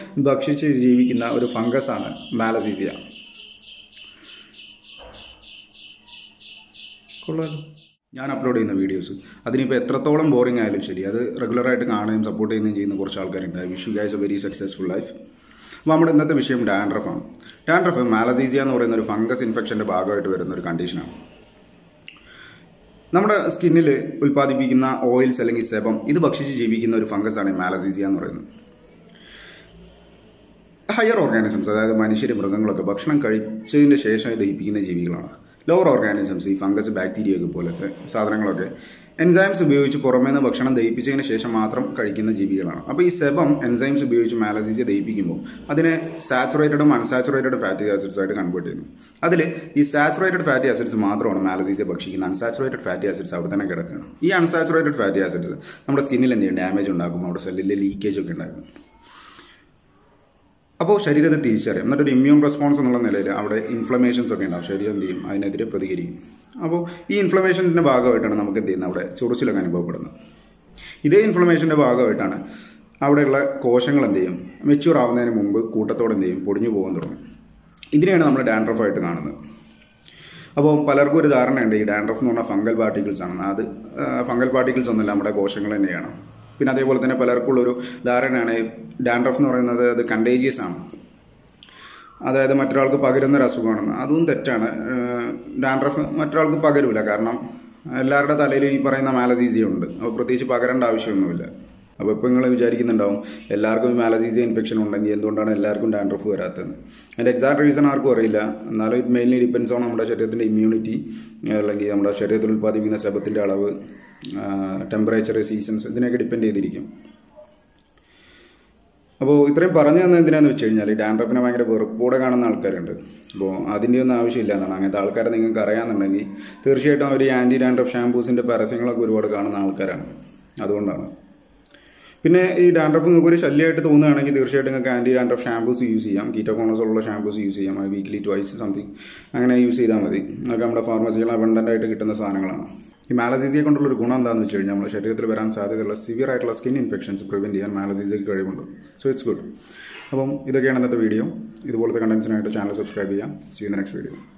ഭക്ഷിച്ച് ജീവിക്കുന്ന ഒരു ഫംഗസാണ് മാലസീസിയ കൊള്ളാലോ ഞാൻ അപ്ലോഡ് ചെയ്യുന്ന വീഡിയോസ് അതിനിപ്പോൾ എത്രത്തോളം ബോറിംഗ് ആയാലും ശരി അത് റെഗുലറായിട്ട് കാണുകയും സപ്പോർട്ട് ചെയ്യുകയും ചെയ്യുന്ന കുറച്ച് ആൾക്കാരുണ്ട് I wish you guys a very successful life അപ്പോൾ നമ്മുടെ ഇന്നത്തെ വിഷയം ഡാൻഡ്രഫാണ് ഡാൻഡ്രഫ് മാലസീസിയ എന്ന് പറയുന്ന ഒരു ഫംഗസ് ഇൻഫെക്ഷൻ്റെ ഭാഗമായിട്ട് വരുന്ന ഒരു കണ്ടീഷനാണ് നമ്മുടെ സ്കിന്നിൽ ഉൽപ്പാദിപ്പിക്കുന്ന ഓയിൽസ് അല്ലെങ്കിൽ സെബം ഇത് ഭക്ഷിച്ച് ജീവിക്കുന്ന ഒരു ഫംഗസാണ് ഈ മാലസീസിയ എന്ന് പറയുന്നത് ഹയർ ഓർഗാനിസംസ് അതായത് മനുഷ്യർ മൃഗങ്ങളൊക്കെ ഭക്ഷണം കഴിച്ചതിന് ശേഷം ദഹിപ്പിക്കുന്ന ജീവികളാണ് ലോവർ ഓർഗാനിസംസ് ഈ ഫംഗസ് ബാക്ടീരിയ ഒക്കെ പോലത്തെ സാധനങ്ങളൊക്കെ എൻസൈംസ് ഉപയോഗിച്ച് പുറമേ നിന്ന് ഭക്ഷണം ദഹിപ്പിച്ചതിന് ശേഷം മാത്രം കഴിക്കുന്ന ജീവികളാണ് അപ്പോൾ ഈ സെബം എൻസൈംസ് ഉപയോഗിച്ച് മാലസീസിയ ദഹിപ്പിക്കുമ്പോൾ അതിനെ സാച്ചുറേറ്റഡും അൺസാച്ചുറേറ്റഡ് ഫാറ്റി ആസിഡ്സ് ആയിട്ട് കൺവേർട്ട് ചെയ്യുന്നു അതിൽ ഈ സാച്ചുറേറ്റഡ് ഫാറ്റി ആസിഡ്സ് മാത്രമാണ് മാലസീസിയ ഭക്ഷിക്കുന്നത് അൺസാച്ചുറേറ്റഡ് ഫാറ്റി ആസിഡ്സ് അവിടെ തന്നെ കിടക്കുകയാണ് ഈ അൺസാച്ചുറേറ്റഡ് ഫാറ്റി ആസിഡ്സ് നമ്മുടെ സ്കിന്നിൽ എന്ത് ചെയ്യും ഡാമേജ് ഉണ്ടാക്കും അവിടെ സെല്ലിൽ ലീക്കേജ് ഒക്കെ ഉണ്ടാക്കും അപ്പോൾ ശരീരത്തെ തിരിച്ചറിയാം എന്നിട്ടൊരു ഇമ്മ്യൂൺ റെസ്പോൺസ് എന്നുള്ള നിലയിൽ അവിടെ ഇൻഫ്ലമേഷൻസ് ഒക്കെ ഉണ്ടാവും ശരീരം എന്ത് ചെയ്യും അതിനെതിരെ പ്രതികരിക്കും അപ്പോൾ ഈ ഇൻഫ്ലമേഷൻ്റെ ഭാഗമായിട്ടാണ് നമുക്ക് എന്ത് ചെയ്യുന്നത് അവിടെ ചൊറിച്ചിലൊക്കെ അനുഭവപ്പെടുന്നത് ഇതേ ഇൻഫ്ലമേഷൻ്റെ ഭാഗമായിട്ടാണ് അവിടെയുള്ള കോശങ്ങൾ എന്ത് ചെയ്യും മെച്യൂർ ആവുന്നതിന് മുമ്പ് കൂട്ടത്തോടെ എന്ത് ചെയ്യും പൊടിഞ്ഞു പോകാൻ തുടങ്ങും ഇതിനെയാണ് നമ്മൾ ഡാൻഡ്രഫ് ആയിട്ട് കാണുന്നത് അപ്പോൾ പലർക്കും ഒരു ധാരണയുണ്ട് ഈ ഡാൻഡ്രഫ് എന്ന് പറഞ്ഞാൽ ഫംഗൽ പാർട്ടിക്കിൾസ് ആണ് അത് ഫംഗൽ പാർട്ടിക്കിൾസ് ഒന്നുമില്ല നമ്മുടെ കോശങ്ങൾ തന്നെയാണ് പിന്നെ അതേപോലെ തന്നെ പലർക്കുള്ളൊരു ധാരണയാണ് ഡാൻഡ്രഫ് എന്ന് പറയുന്നത് അത് കണ്ടേജിയസ് ആണ് അതായത് മറ്റൊരാൾക്ക് പകരുന്ന ഒരു അസുഖമാണെന്ന് അതും തെറ്റാണ് ഡാൻഡ്രഫ് മറ്റൊരാൾക്ക് പകരില്ല കാരണം എല്ലാവരുടെ തലയിൽ ഈ പറയുന്ന മാലസീസിയ ഉണ്ട് അപ്പോൾ പ്രത്യേകിച്ച് പകരേണ്ട ആവശ്യമൊന്നുമില്ല അപ്പോൾ ഇപ്പോൾ നിങ്ങൾ വിചാരിക്കുന്നുണ്ടാവും എല്ലാവർക്കും ഈ മാലസീസിയ ഇൻഫെക്ഷൻ ഉണ്ടെങ്കിൽ എന്തുകൊണ്ടാണ് എല്ലാവർക്കും ഡാൻഡ്രഫ് വരാത്തത് അതിൻ്റെ എക്സാക്ട് റീസൺ ആർക്കും അറിയില്ല എന്നാലും ഇത് മെയിൻലി ഡിപ്പെൻസ് ഓൺ നമ്മുടെ ശരീരത്തിൻ്റെ ഇമ്മ്യൂണിറ്റി അല്ലെങ്കിൽ നമ്മുടെ ശരീരത്തിൽ ഉൽപ്പാദിപ്പിക്കുന്ന ശബത്തിൻ്റെ അളവ് ടെമ്പറേച്ചർ സീസൺസ് ഇതിനെയൊക്കെ ഡിപ്പെൻഡ് ചെയ്തിരിക്കും അപ്പോൾ ഇത്രയും പറഞ്ഞു തന്നെ എന്തിനാന്ന് വെച്ച് കഴിഞ്ഞാൽ ഈ ഡാൻഡ്രഫിനെ ഭയങ്കര വെറുപ്പോടെ കാണുന്ന ആൾക്കാരുണ്ട് അപ്പോൾ അതിൻ്റെ ഒന്നും ആവശ്യമില്ല എന്നാണ് അങ്ങനത്തെ ആൾക്കാരെ നിങ്ങൾക്ക് അറിയാമെന്നുണ്ടെങ്കിൽ തീർച്ചയായിട്ടും അവർ ഈ ആൻറ്റി ഡാൻഡ്രഫ് ഷാമ്പൂസിൻ്റെ പരസ്യങ്ങളൊക്കെ ഒരുപാട് കാണുന്ന ആൾക്കാരാണ് അതുകൊണ്ടാണ് പിന്നെ ഈ ഡാൻഡ്രഫ് നിങ്ങൾക്ക് ഒരു ശല്യമായിട്ട് തോന്നുകയാണെങ്കിൽ തീർച്ചയായിട്ടും നിങ്ങൾക്ക് ആൻറ്റി ഡാൻഡ്രഫ് ഷാമ്പൂസ് യൂസ് ചെയ്യാം കീറ്റോകോണസുള്ള ഷാമ്പൂസ് യൂസ് ചെയ്യാം വീക്ക്ലി ട്വൈസ് സംതിങ് അങ്ങനെ യൂസ് ചെയ്താൽ മതി അതൊക്കെ നമ്മുടെ ഫാർമസികൾ അബണ്ടൻ്റ് ആയിട്ട് കിട്ടുന്ന സാധനങ്ങളാണ് ഈ മാലസീസിയെ കൊണ്ടുള്ള ഒരു ഗുണം എന്താണെന്ന് വെച്ച് കഴിഞ്ഞാൽ നമ്മുടെ ശരീരത്തിൽ വരാൻ സാധ്യതയുള്ള സിവിയർ ആയിട്ടുള്ള സ്കിൻ ഇൻഫെക്ഷൻസ് പ്രിവെൻറ്റ് ചെയ്യാൻ മാലസീസിയക്ക് കഴിവുണ്ട് സോ ഇറ്റ്സ് ഗുഡ് അപ്പം ഇതൊക്കെയാണ് ഇന്നത്തെ വീഡിയോ ഇതുപോലത്തെ കണ്ടൻസിനായിട്ട് ചാനൽ സബ്സ്ക്രൈബ് ചെയ്യാം സി യു നെക്സ്റ്റ് വീഡിയോ